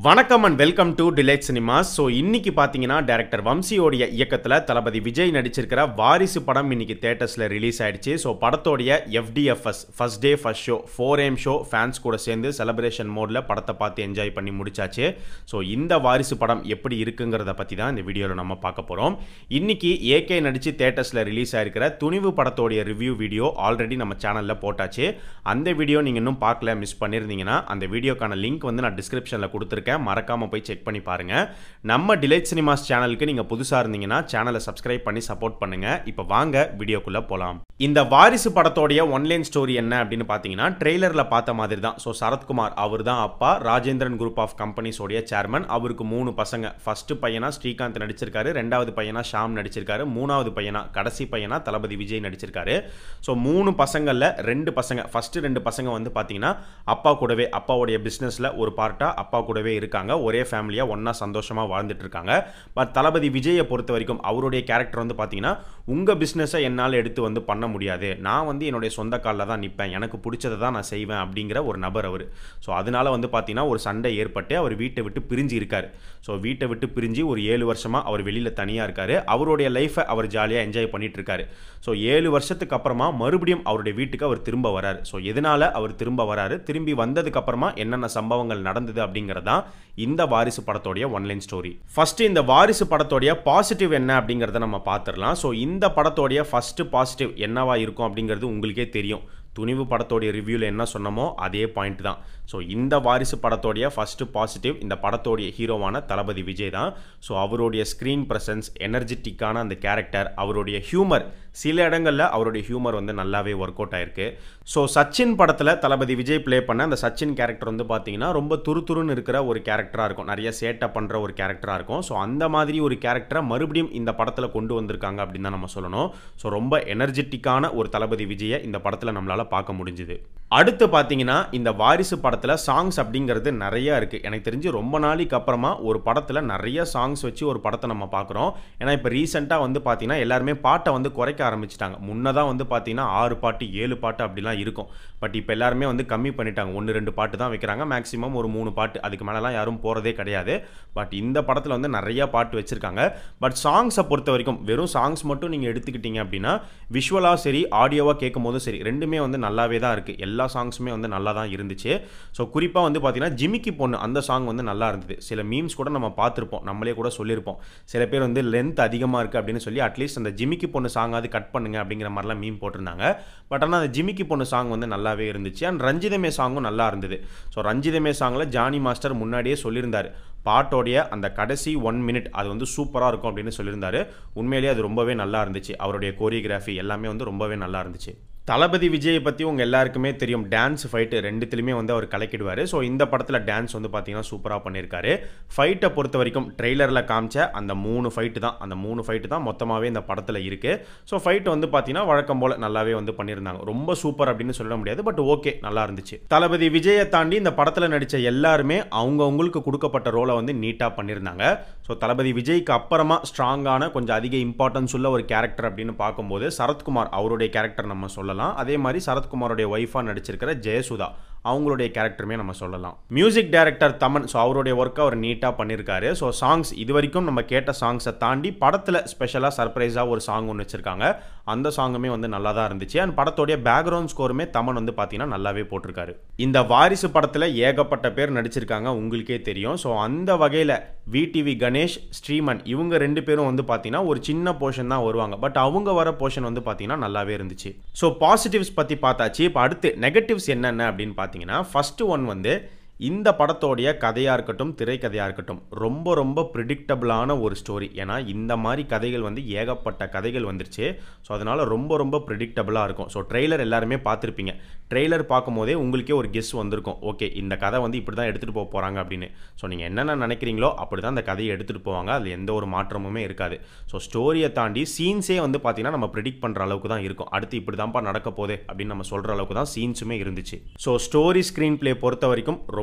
வணக்கம் and welcome to Delight cinemas so இன்னைக்கு பார்த்தீங்கன்னா டேரக்டர் வம்சியோடைய இயக்கத்தில் தளபதி விஜய் நடிச்சிருக்கிற வாரிசு படம் இன்னைக்கு தேட்டர்ஸில் ரிலீஸ் ஆயிடுச்சு ஸோ படத்தோடைய FDFS first day first show four AM show fans கூட சேர்ந்து செலிப்ரேஷன் மோடில் படத்தை பார்த்து என்ஜாய் பண்ணி முடிச்சாச்சு ஸோ இந்த வாரிசு படம் எப்படி இருக்குங்கிறத பற்றி தான் இந்த வீடியோவில் நம்ம பார்க்க போகிறோம் இன்னைக்கு ஏகே நடித்து தேட்டர்ஸில் ரிலீஸ் ஆயிருக்கிற துணிவு படத்தோடைய ரிவ்யூ வீடியோ ஆல்ரெடி நம்ம சேனலில் போட்டாச்சு அந்த வீடியோ நீங்கள் இன்னும் பார்க்கல மிஸ் பண்ணியிருந்தீங்கன்னா அந்த வீடியோக்கான லிங்க் வந்து நான் டிஸ்கிரிப்ஷனில் கொடுத்துருக்கேன் மறக்காமல் போய் செக் பண்ணி பாருங்கள் நம்ம டிலைட் சினிமாஸ் சேனலுக்கு நீங்கள் புதுசாக இருந்தீங்கன்னா சேனலை சப்ஸ்கிரைப் பண்ணி சப்போர்ட் பண்ணுங்கள் இப்போ வாங்க வீடியோக்குள்ளே போகலாம் இந்த வாரிசு படத்தோடைய ஒன்லைன் ஸ்டோரி என்ன அப்படின்னு பார்த்தீங்கன்னா ட்ரெய்லரில் பார்த்த மாதிரி தான் ஸோ சரத்குமார் அவர் தான் அப்பா ராஜேந்திரன் குரூப் ஆஃப் கம்பெனிஸோடைய சேர்மன் அவருக்கு மூணு பசங்க ஃபர்ஸ்ட் பையனா ஸ்ரீகாந்த் நடிச்சிருக்காரு ரெண்டாவது பையனா ஷாம் நடிச்சிருக்காரு மூணாவது பையனா கடைசி பையனா தளபதி விஜய் நடிச்சிருக்காரு ஸோ மூணு பசங்களில் ரெண்டு பசங்க ஃபர்ஸ்ட் ரெண்டு பசங்க வந்து பார்த்தீங்கன்னா அப்பா கூடவே அப்பாவுடைய பிஸ்னஸில் ஒரு பார்ட்டாக அப்பா கூடவே இருக்காங்க ஒரே ஃபேமிலியாக ஒன்றா சந்தோஷமாக வாழ்ந்துட்டு இருக்காங்க பட் தளபதி விஜயை பொறுத்த வரைக்கும் அவருடைய கேரக்டர் வந்து பார்த்தீங்கன்னா உங்கள் பிஸ்னஸை என்னால் எடுத்து வந்து பண்ண முடியாது நான் வந்து என்னுடைய சொந்த காலில் தான் நிற்பேன் எனக்கு பிடிச்சதை தான் நான் செய்வேன் அப்படிங்கிற ஒரு நபர் அவர் ஸோ அதனால வந்து பார்த்தீங்கன்னா ஒரு சண்டை ஏற்பட்டு அவர் வீட்டை விட்டு பிரிஞ்சு இருக்கார் ஸோ வீட்டை விட்டு பிரிஞ்சு ஒரு ஏழு வருஷமாக அவர் வெளியில் தனியாக இருக்கார் அவருடைய லைஃப்பை அவர் ஜாலியாக என்ஜாய் பண்ணிட்டு இருக்காரு ஸோ ஏழு வருஷத்துக்கு அப்புறமா மறுபடியும் அவருடைய வீட்டுக்கு அவர் திரும்ப வராரு ஸோ எதனால அவர் திரும்ப வராரு திரும்பி வந்ததுக்கு அப்புறமா என்னென்ன சம்பவங்கள் நடந்தது அப்படிங்கிறது தான் இந்த வாரிசு படத்தோடைய ஒன்லைன் ஸ்டோரி ஃபர்ஸ்ட் இந்த வாரிசு படத்தோடைய பாசிட்டிவ் என்ன அப்படிங்கிறத நம்ம பார்த்துடலாம் ஸோ இந்த படத்தோடைய ஃபர்ஸ்ட் பாசிட்டிவ் என்னவா இருக்கும் அப்படிங்கிறது உங்களுக்கே தெரியும் துணிவு படத்தோடைய ரிவ்யூவில் என்ன சொன்னமோ அதே பாயிண்ட் தான் ஸோ இந்த வாரிசு படத்தோடைய ஃபஸ்ட்டு பாசிட்டிவ் இந்த படத்தோடைய ஹீரோவான தளபதி விஜய் தான் ஸோ அவருடைய ஸ்க்ரீன் ப்ரெசன்ஸ் எனர்ஜெட்டிக்கான அந்த கேரக்டர் அவருடைய ஹியூமர் சில இடங்களில் அவருடைய ஹியூமர் வந்து நல்லாவே ஒர்க் அவுட் ஆயிருக்கு ஸோ சச்சின் படத்தில் தளபதி விஜய் ப்ளே பண்ண அந்த சச்சின் கேரக்டர் வந்து பார்த்தீங்கன்னா ரொம்ப துருதுருன்னு இருக்கிற ஒரு கேரக்டராக இருக்கும் நிறைய சேட்டை பண்ணுற ஒரு கேரக்டராக இருக்கும் ஸோ அந்த மாதிரி ஒரு கேரக்டரை மறுபடியும் இந்த படத்தில் கொண்டு வந்திருக்காங்க அப்படின்னு தான் நம்ம சொல்லணும் ஸோ ரொம்ப எனர்ஜெட்டிக்கான ஒரு தளபதி விஜயை இந்த படத்தில் நம்மளால் பார்க்க முடிஞ்சுது அடுத்து பார்த்தீங்கன்னா இந்த வாரிசு படத்தில் சாங்ஸ் அப்படிங்கிறது நிறைய இருக்குது எனக்கு தெரிஞ்சு ரொம்ப நாளைக்கு அப்புறமா ஒரு படத்தில் நிறைய சாங்ஸ் வச்சு ஒரு படத்தை நம்ம பார்க்குறோம் ஏன்னா இப்போ ரீசெண்டாக வந்து பார்த்தீங்கன்னா எல்லாருமே பாட்டை வந்து குறைக்க ஆரம்பிச்சிட்டாங்க முன்னதான் வந்து பார்த்தீங்கன்னா ஆறு பாட்டு ஏழு பாட்டு அப்படிலாம் இருக்கும் பட் இப்போ எல்லாருமே வந்து கம்மி பண்ணிட்டாங்க ஒன்று ரெண்டு பாட்டு தான் வைக்கிறாங்க மேக்ஸிமம் ஒரு மூணு பாட்டு அதுக்கு மேலெலாம் யாரும் போகிறதே கிடையாது பட் இந்த படத்தில் வந்து நிறைய பாட்டு வச்சுருக்காங்க பட் சாங்ஸை பொறுத்த வரைக்கும் வெறும் சாங்ஸ் மட்டும் நீங்கள் எடுத்துக்கிட்டீங்க அப்படின்னா விஷுவலாக சரி ஆடியோவாக கேட்கும் போதும் சரி ரெண்டுமே வந்து நல்லாவே தான் இருக்குது எல்லா சாங்ஸுமே வந்து நல்லா தான் இருந்துச்சு ஸோ குறிப்பாக வந்து பார்த்தீங்கன்னா ஜிமிக்கி பொண்ணு அந்த சாங் வந்து நல்லா இருந்தது சில மீம்ஸ் கூட நம்ம பார்த்துருப்போம் நம்மளே கூட சொல்லியிருப்போம் சில பேர் வந்து லென்த் அதிகமாக இருக்குது அப்படின்னு சொல்லி அட்லீஸ்ட் அந்த ஜிமிக்கி பொண்ணு சாங்காவது கட் பண்ணுங்க அப்படிங்கிற மாதிரிலாம் மீம் போட்டிருந்தாங்க பட் ஆனால் அந்த ஜிமிக்கி பொண்ணு சாங் வந்து நல்லாவே இருந்துச்சு அண்ட் ரஞ்சிதமே சாங்கும் நல்லா இருந்தது ஸோ ரஞ்சிதமே சாங்கில் ஜானி மாஸ்டர் முன்னாடியே சொல்லியிருந்தார் பாட்டோடைய அந்த கடைசி ஒன் மினிட் அது வந்து சூப்பராக இருக்கும் அப்படின்னு சொல்லியிருந்தாரு உண்மையிலேயே அது ரொம்பவே நல்லா இருந்துச்சு அவருடைய கோரியோகிராஃபி எல்லாமே வந்து ரொம்பவே நல்லா இருந்துச்சு தளபதி விஜயை பற்றி உங்கள் எல்லாருக்குமே தெரியும் டான்ஸ் ஃபைட்டு ரெண்டுத்துலையுமே வந்து அவர் கலக்கிடுவார் ஸோ இந்த படத்தில் டான்ஸ் வந்து பார்த்தீங்கன்னா சூப்பராக பண்ணியிருக்காரு ஃபைட்டை பொறுத்த வரைக்கும் ட்ரெய்லரில் காமிச்ச அந்த மூணு ஃபைட்டு தான் அந்த மூணு ஃபைட்டு தான் மொத்தமாகவே இந்த படத்தில் இருக்குது ஸோ ஃபைட் வந்து பார்த்தீங்கன்னா வழக்கம் போல் நல்லாவே வந்து பண்ணியிருந்தாங்க ரொம்ப சூப்பர் அப்படின்னு சொல்ல முடியாது பட் ஓகே நல்லா இருந்துச்சு தளபதி விஜயை தாண்டி இந்த படத்தில் நடித்த எல்லாருமே அவங்கவுங்களுக்கு கொடுக்கப்பட்ட ரோலை வந்து நீட்டாக பண்ணியிருந்தாங்க ஸோ தளபதி விஜய்க்கு அப்புறமா ஸ்ட்ராங்கான கொஞ்சம் அதிக இம்பார்ட்டன்ஸ் உள்ள ஒரு கேரக்டர் அப்படின்னு பார்க்கும்போது சரத்குமார் அவருடைய கேரக்டர் நம்ம சொல்லலாம் சொல்லலாம் அதே மாதிரி சரத்குமாரோடைய ஒய்ஃபாக நடிச்சிருக்கிற ஜெயசுதா அவங்களுடைய கேரக்டருமே நம்ம சொல்லலாம் மியூசிக் டைரக்டர் தமன் ஸோ அவருடைய ஒர்க்கை அவர் நீட்டாக பண்ணியிருக்காரு ஸோ சாங்ஸ் இது வரைக்கும் நம்ம கேட்ட சாங்ஸை தாண்டி படத்தில் ஸ்பெஷலாக சர்ப்ரைஸாக ஒரு சாங் ஒன்று வச்சிருக்காங்க அந்த சாங்குமே வந்து நல்லா தான் இருந்துச்சு அண்ட் படத்தோடைய பேக்ரவுண்ட் ஸ்கோருமே தமன் வந்து பார்த்தீங்கன்னா நல்லாவே போட்டிருக்காரு இந்த வாரிசு படத்தில் ஏகப்பட்ட பேர் நடிச்சிருக்காங்க உங்களுக்கே தெரியும் ஸோ அந்த வகையில் விடிவி கணேஷ் ஸ்ரீமன் இவங்க ரெண்டு பேரும் வந்து பார்த்தீங்கன்னா ஒரு சின்ன போர்ஷன் தான் வருவாங்க பட் அவங்க வர போர்ஷன் வந்து பார்த்தீங்கன்னா நல்லாவே இருந்துச்சு ஸோ பாசிட்டிவ்ஸ் பற்றி பார்த்தாச்சு இப்போ அடுத்து நெகட்டிவ்ஸ் என்னென்ன அப்படின்னு பார்த்தீங்கன்னா ஃபஸ்ட்டு ஒன் வந்து இந்த படத்தோடைய கதையாக இருக்கட்டும் திரைக்கதையாக இருக்கட்டும் ரொம்ப ரொம்ப ப்ரிடிக்டபிளான ஒரு ஸ்டோரி ஏன்னா இந்த மாதிரி கதைகள் வந்து ஏகப்பட்ட கதைகள் வந்துருச்சு ஸோ அதனால் ரொம்ப ரொம்ப ப்ரிடிக்டபிளாக இருக்கும் ஸோ ட்ரெய்லர் எல்லாருமே பார்த்துருப்பீங்க ட்ரெய்லர் பார்க்கும்போதே உங்களுக்கே ஒரு கெஸ் வந்திருக்கும் ஓகே இந்த கதை வந்து இப்படி தான் எடுத்துகிட்டு போக போகிறாங்க அப்படின்னு ஸோ நீங்கள் என்னென்ன நினைக்கிறீங்களோ அப்படி தான் அந்த கதையை எடுத்துகிட்டு போவாங்க அதில் எந்த ஒரு மாற்றமுமே இருக்காது ஸோ ஸ்டோரியை தாண்டி சீன்ஸே வந்து பார்த்தீங்கன்னா நம்ம ப்ரிடிக்ட் பண்ணுற அளவுக்கு தான் இருக்கும் அடுத்து இப்படி தான்ப்பா நடக்க போதே அப்படின்னு நம்ம சொல்கிற அளவுக்கு தான் சீன்ஸுமே இருந்துச்சு ஸோ ஸ்டோரி ஸ்க்ரீன் ப்ளே பொறுத்த வரைக்கும் ரொம்ப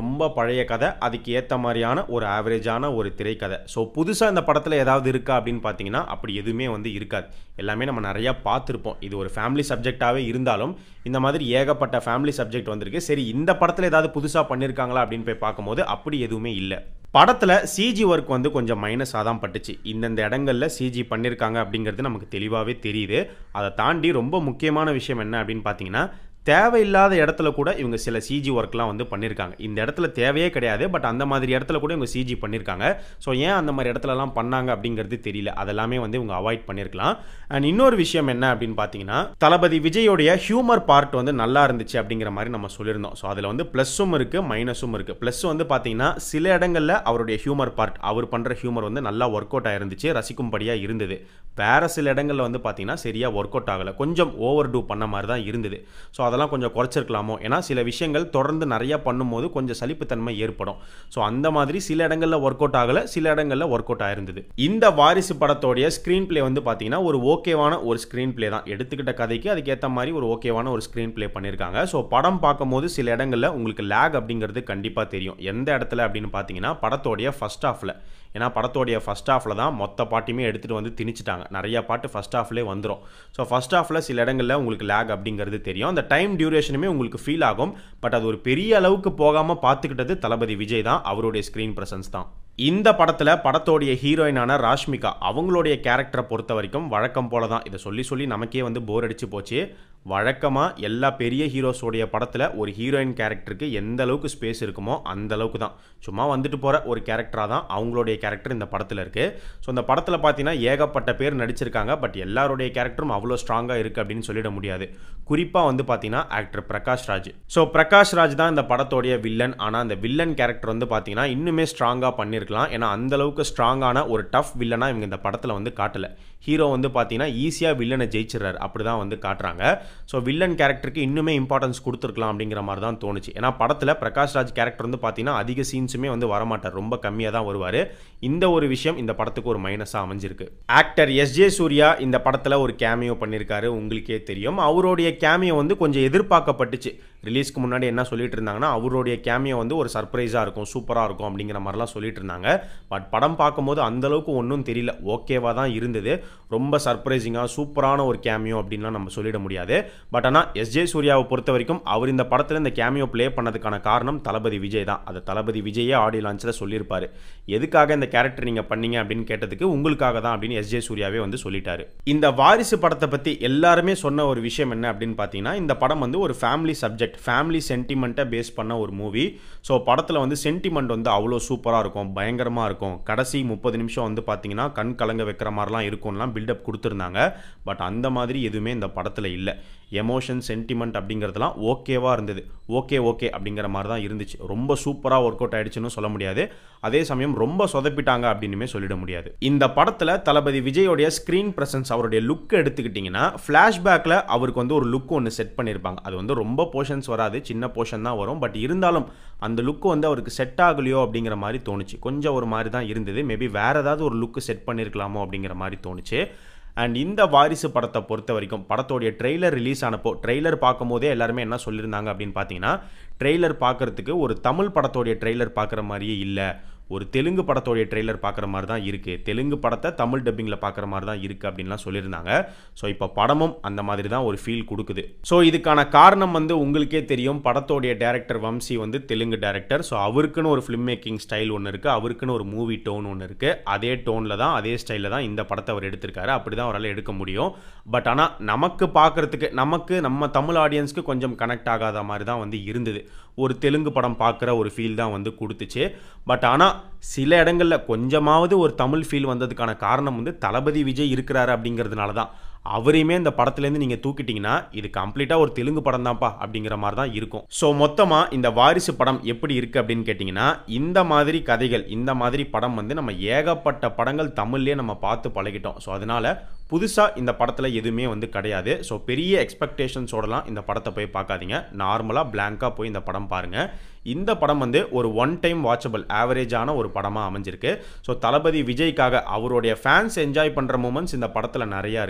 ரொம்ப பழைய கதை அதுக்கு ஏற்ற மாதிரியான ஒரு ஆவரேஜான ஒரு திரைக்கதை ஸோ புதுசாக இந்த படத்தில் ஏதாவது இருக்கா அப்படின்னு பார்த்தீங்கன்னா அப்படி எதுவுமே வந்து இருக்காது எல்லாமே நம்ம நிறையா பார்த்துருப்போம் இது ஒரு ஃபேமிலி சப்ஜெக்டாகவே இருந்தாலும் இந்த மாதிரி ஏகப்பட்ட ஃபேமிலி சப்ஜெக்ட் வந்திருக்கு சரி இந்த படத்தில் ஏதாவது புதுசாக பண்ணியிருக்காங்களா அப்படின்னு போய் பார்க்கும்போது அப்படி எதுவுமே இல்லை படத்தில் சிஜி ஒர்க் வந்து கொஞ்சம் மைனஸாக தான் பட்டுச்சு இந்தந்த இடங்களில் சிஜி பண்ணியிருக்காங்க அப்படிங்கிறது நமக்கு தெளிவாகவே தெரியுது அதை தாண்டி ரொம்ப முக்கியமான விஷயம் என்ன அப்படின்னு பார்த்தீங்கன்னா தேவையில்லாத இடத்துல கூட இவங்க சில சிஜி ஒர்க்லாம் வந்து பண்ணியிருக்காங்க இந்த இடத்துல தேவையே கிடையாது பட் அந்த மாதிரி இடத்துல கூட இவங்க சிஜி பண்ணியிருக்காங்க ஸோ ஏன் அந்த மாதிரி இடத்துலலாம் பண்ணாங்க அப்படிங்கிறது தெரியல அதெல்லாமே வந்து இவங்க அவாய்ட் பண்ணியிருக்கலாம் அண்ட் இன்னொரு விஷயம் என்ன அப்படின்னு பார்த்தீங்கன்னா தளபதி விஜயோடைய ஹியூமர் பார்ட் வந்து நல்லா இருந்துச்சு அப்படிங்கிற மாதிரி நம்ம சொல்லியிருந்தோம் ஸோ அதில் வந்து ப்ளஸ்ஸும் இருக்குது மைனஸும் இருக்குது ப்ளஸ் வந்து பார்த்தீங்கன்னா சில இடங்களில் அவருடைய ஹியூமர் பார்ட் அவர் பண்ணுற ஹியூமர் வந்து நல்லா ஒர்க் அவுட் ஆயிருந்துச்சு ரசிக்கும்படியாக இருந்தது வேறு சில இடங்களில் வந்து பார்த்தீங்கன்னா சரியாக ஒர்க் அவுட் ஆகலை கொஞ்சம் ஓவர் டூ பண்ண மாதிரி தான் இருந்தது ஸோ அதெல்லாம் கொஞ்சம் குறைச்சிருக்கலாமோ ஏன்னா சில விஷயங்கள் தொடர்ந்து நிறையா பண்ணும்போது கொஞ்சம் சலிப்புத்தன்மை ஏற்படும் ஸோ அந்த மாதிரி சில இடங்களில் ஒர்க் அவுட் ஆகலை சில இடங்களில் ஒர்க் அவுட் ஆயிருந்தது இந்த வாரிசு படத்தோடைய ஸ்க்ரீன் பிளே வந்து பார்த்தீங்கன்னா ஒரு ஓகேவான ஒரு ஸ்க்ரீன் பிளே தான் எடுத்துக்கிட்ட கதைக்கு அதுக்கேற்ற மாதிரி ஒரு ஓகேவான ஒரு ஸ்க்ரீன் பிளே பண்ணியிருக்காங்க ஸோ படம் பார்க்கும்போது சில இடங்களில் உங்களுக்கு லேக் அப்படிங்கிறது கண்டிப்பாக தெரியும் எந்த இடத்துல அப்படின்னு பார்த்தீங்கன்னா படத்தோடைய ஃபஸ்ட் ஹாஃபில் ஏன்னா படத்தோடைய ஃபஸ்ட் ஹாஃபில் தான் மொத்த பாட்டுமே எடுத்துகிட்டு வந்து திணிச்சிட்டாங்க நிறைய பாட்டு ஃபஸ்ட் ஹாஃப்லேயே வந்துடும் ஸோ ஃபஸ்ட் ஹாஃபில் சில இடங்களில் உங்களுக்கு லேக் அப்படிங்கிறது தெரியும் அந்த டைம் டியூரேஷனுமே உங்களுக்கு ஃபீல் ஆகும் பட் அது ஒரு பெரிய அளவுக்கு போகாமல் பார்த்துக்கிட்டது தளபதி விஜய் தான் அவருடைய ஸ்க்ரீன் ப்ரெசன்ஸ் தான் இந்த படத்தில் படத்தோடைய ஹீரோயினான ராஷ்மிகா அவங்களுடைய கேரக்டரை பொறுத்த வரைக்கும் வழக்கம் போல தான் இதை சொல்லி சொல்லி நமக்கே வந்து போர் அடிச்சு போச்சு வழக்கமாக எல்லா பெரிய ஹீரோஸோடைய படத்தில் ஒரு ஹீரோயின் கேரக்டருக்கு எந்த அளவுக்கு ஸ்பேஸ் இருக்குமோ அந்த அளவுக்கு தான் சும்மா வந்துட்டு போகிற ஒரு கேரக்டராக தான் அவங்களுடைய கேரக்டர் இந்த படத்தில் இருக்குது ஸோ இந்த படத்தில் பார்த்தீங்கன்னா ஏகப்பட்ட பேர் நடிச்சிருக்காங்க பட் எல்லாருடைய கேரக்டரும் அவ்வளோ ஸ்ட்ராங்காக இருக்குது அப்படின்னு சொல்லிட முடியாது குறிப்பாக வந்து பார்த்தீங்கன்னா ஆக்டர் பிரகாஷ் ராஜ் ஸோ பிரகாஷ் ராஜ் தான் இந்த படத்தோடைய வில்லன் ஆனால் அந்த வில்லன் கேரக்டர் வந்து பார்த்தீங்கன்னா இன்னுமே ஸ்ட்ராங்காக பண்ணியிருக்கலாம் ஏன்னா அந்த அளவுக்கு ஸ்ட்ராங்கான ஒரு டஃப் வில்லனாக இவங்க இந்த படத்தில் வந்து காட்டலை ஹீரோ வந்து பார்த்தீங்கன்னா ஈஸியாக வில்லனை ஜெயிச்சிடறாரு அப்படி தான் வந்து காட்டுறாங்க ஸோ வில்லன் கேரக்டருக்கு இன்னுமே இம்பார்ட்டன்ஸ் கொடுத்துருக்கலாம் அப்படிங்கிற மாதிரி தான் தோணுச்சு ஏன்னா படத்தில் பிரகாஷ் ராஜ் கேரக்டர் வந்து பார்த்தீங்கன்னா அதிக சீன்ஸுமே வந்து வரமாட்டார் ரொம்ப கம்மியாக தான் வருவார் இந்த ஒரு விஷயம் இந்த படத்துக்கு ஒரு மைனஸாக அமைஞ்சிருக்கு ஆக்டர் எஸ் ஜே சூர்யா இந்த படத்தில் ஒரு கேமியோ பண்ணியிருக்காரு உங்களுக்கே தெரியும் அவருடைய கேமியோ வந்து கொஞ்சம் எதிர்பார்க்கப்பட்டுச்சு ரிலீஸ்க்கு முன்னாடி என்ன சொல்லிட்டு இருந்தாங்கன்னா அவருடைய கேமியோ வந்து ஒரு சர்ப்ரைஸாக இருக்கும் சூப்பராக இருக்கும் அப்படிங்கிற மாதிரிலாம் சொல்லிட்டு இருந்தாங்க பட் படம் பார்க்கும்போது அந்தளவுக்கு ஒன்றும் தெரியல ஓகேவாக தான் இருந்தது ரொம்ப சர்ப்ரைசிங்காக சூப்பரான ஒரு கேமியோ அப்படின்லாம் நம்ம சொல்லிட முடியாது பட் ஆனால் எஸ் ஜே சூர்யாவை பொறுத்த வரைக்கும் அவர் இந்த படத்தில் இந்த கேமியோ ப்ளே பண்ணதுக்கான காரணம் தளபதி விஜய் தான் அதை தளபதி விஜயே ஆடியோ லான்ச்சில் சொல்லியிருப்பார் எதுக்காக இந்த கேரக்டர் நீங்கள் பண்ணீங்க அப்படின்னு கேட்டதுக்கு உங்களுக்காக தான் அப்படின்னு எஸ் ஜே சூர்யாவே வந்து சொல்லிட்டாரு இந்த வாரிசு படத்தை பற்றி எல்லாருமே சொன்ன ஒரு விஷயம் என்ன அப்படின்னு பார்த்தீங்கன்னா இந்த படம் வந்து ஒரு ஃபேமிலி சப்ஜெக்ட் ஃபேமிலி சென்டிமெண்ட்டை பேஸ் பண்ண ஒரு மூவி ஸோ படத்தில் வந்து சென்டிமெண்ட் வந்து அவ்வளோ சூப்பராக இருக்கும் பயங்கரமாக இருக்கும் கடைசி முப்பது நிமிஷம் வந்து பார்த்தீங்கன்னா கண் கலங்க வைக்கிற மாதிரிலாம் இருக்கும்லாம் பில்டப் கொடுத்துருந்தாங்க பட் அந்த மாதிரி எதுவுமே இந்த படத்தில் இல்லை எமோஷன் சென்டிமெண்ட் அப்படிங்கிறதுலாம் ஓகேவாக இருந்தது ஓகே ஓகே அப்படிங்கிற மாதிரி தான் இருந்துச்சு ரொம்ப சூப்பராக ஒர்க் அவுட் ஆயிடுச்சுன்னு சொல்ல முடியாது அதே சமயம் ரொம்ப சொதப்பிட்டாங்க அப்படின்னுமே சொல்லிட முடியாது இந்த படத்தில் தளபதி விஜயோடைய ஸ்க்ரீன் ப்ரெசன்ஸ் அவருடைய லுக் எடுத்துக்கிட்டிங்கன்னா ஃப்ளாஷ்பேக்கில் அவருக்கு வந்து ஒரு லுக் ஒன்று செட் பண்ணியிருப்பாங்க அது வந்து ரொம்ப போர்ஷன்ஸ் வராது சின்ன போர்ஷன் தான் வரும் பட் இருந்தாலும் அந்த லுக்கு வந்து அவருக்கு செட் ஆகலையோ அப்படிங்கிற மாதிரி தோணுச்சு கொஞ்சம் ஒரு மாதிரி தான் இருந்தது மேபி வேறு ஏதாவது ஒரு லுக்கு செட் பண்ணியிருக்கலாமோ அப்படிங்கிற மாதிரி தோணுச்சு அண்ட் இந்த வாரிசு படத்தை பொறுத்த வரைக்கும் படத்தோடைய ட்ரெய்லர் ரிலீஸ் ஆனப்போ ட்ரெய்லர் பார்க்கும்போதே எல்லாருமே என்ன சொல்லியிருந்தாங்க அப்படின்னு பார்த்தீங்கன்னா ட்ரெய்லர் பார்க்குறதுக்கு ஒரு தமிழ் படத்தோடைய ட்ரெய்லர் பார்க்குற மாதிரியே இல்லை ஒரு தெலுங்கு படத்தோடைய ட்ரெய்லர் பார்க்குற மாதிரி தான் இருக்குது தெலுங்கு படத்தை தமிழ் டப்பிங்கில் பார்க்குற மாதிரி தான் இருக்குது அப்படின்லாம் சொல்லியிருந்தாங்க ஸோ இப்போ படமும் அந்த மாதிரி தான் ஒரு ஃபீல் கொடுக்குது ஸோ இதுக்கான காரணம் வந்து உங்களுக்கே தெரியும் படத்தோடைய டேரக்டர் வம்சி வந்து தெலுங்கு டேரக்டர் ஸோ அவருக்குன்னு ஒரு ஃபிலிம் மேக்கிங் ஸ்டைல் ஒன்று இருக்குது அவருக்குன்னு ஒரு மூவி டோன் ஒன்று இருக்குது அதே டோனில் தான் அதே ஸ்டைலில் தான் இந்த படத்தை அவர் எடுத்திருக்காரு அப்படி தான் அவரால் எடுக்க முடியும் பட் ஆனால் நமக்கு பார்க்குறதுக்கு நமக்கு நம்ம தமிழ் ஆடியன்ஸ்க்கு கொஞ்சம் கனெக்ட் ஆகாத மாதிரி தான் வந்து இருந்தது ஒரு தெலுங்கு படம் பார்க்குற ஒரு ஃபீல் தான் வந்து கொடுத்துச்சு பட் ஆனால் சில இடங்களில் கொஞ்சமாவது ஒரு தமிழ் ஃபீல் வந்ததுக்கான காரணம் வந்து தளபதி விஜய் இருக்கிறாரு அப்படிங்கிறதுனால தான் அவரையுமே இந்த படத்துலேருந்து நீங்கள் தூக்கிட்டீங்கன்னா இது கம்ப்ளீட்டாக ஒரு தெலுங்கு படம் தான்ப்பா அப்படிங்கிற மாதிரி தான் இருக்கும் ஸோ மொத்தமாக இந்த வாரிசு படம் எப்படி இருக்குது அப்படின்னு கேட்டிங்கன்னா இந்த மாதிரி கதைகள் இந்த மாதிரி படம் வந்து நம்ம ஏகப்பட்ட படங்கள் தமிழ்லேயே நம்ம பார்த்து பழகிட்டோம் ஸோ அதனால் புதுசாக இந்த படத்தில் எதுவுமே வந்து கிடையாது ஸோ பெரிய எக்ஸ்பெக்டேஷன்ஸோடலாம் இந்த படத்தை போய் பார்க்காதீங்க நார்மலாக பிளாங்காக போய் இந்த படம் பாருங்கள் இந்த படம் வந்து ஒரு ஒன் டைம் வாட்சபிள் ஆவரேஜான ஒரு படமாக அமைஞ்சிருக்கு ஸோ தளபதி விஜய்க்காக அவருடைய ஃபேன்ஸ் என்ஜாய் பண்ணுற மூமெண்ட்ஸ் இந்த படத்தில் நிறையா இருக்குது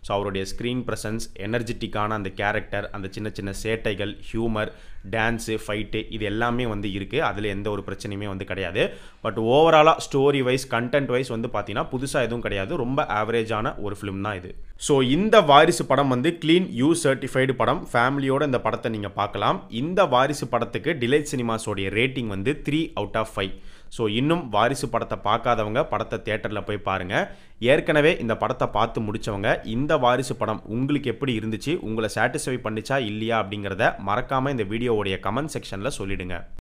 ஸோ அவருடைய ஸ்க்ரீன் ப்ரெசன்ஸ் எனர்ஜெட்டிக்கான அந்த கேரக்டர் அந்த சின்ன சின்ன சேட்டைகள் ஹியூமர் டான்ஸு ஃபைட்டு இது எல்லாமே வந்து இருக்குது அதில் எந்த ஒரு பிரச்சனையுமே வந்து கிடையாது பட் ஓவராலாக ஸ்டோரி வைஸ் கண்டென்ட் வைஸ் வந்து பார்த்தீங்கன்னா புதுசாக எதுவும் கிடையாது ரொம்ப ஆவரேஜான ஒரு ஃபிலிம் தான் இது ஸோ இந்த வாரிசு படம் வந்து க்ளீன் யூ சர்டிஃபைடு படம் ஃபேமிலியோட இந்த படத்தை நீங்கள் பார்க்கலாம் இந்த வாரிசு படத்துக்கு டிலைட் சினிமாஸோடைய ரேட்டிங் வந்து three out of five so இன்னும் வாரிசு படத்தை பார்க்காதவங்க படத்தை தேட்டரில் போய் பாருங்கள் ஏற்கனவே இந்த படத்தை பார்த்து முடித்தவங்க இந்த வாரிசு படம் உங்களுக்கு எப்படி இருந்துச்சு உங்களை சாட்டிஸ்ஃபை பண்ணிச்சா இல்லையா அப்படிங்கிறத மறக்காமல் இந்த வீடியோவுடைய கமெண்ட் செக்ஷனில் சொல்லிடுங்க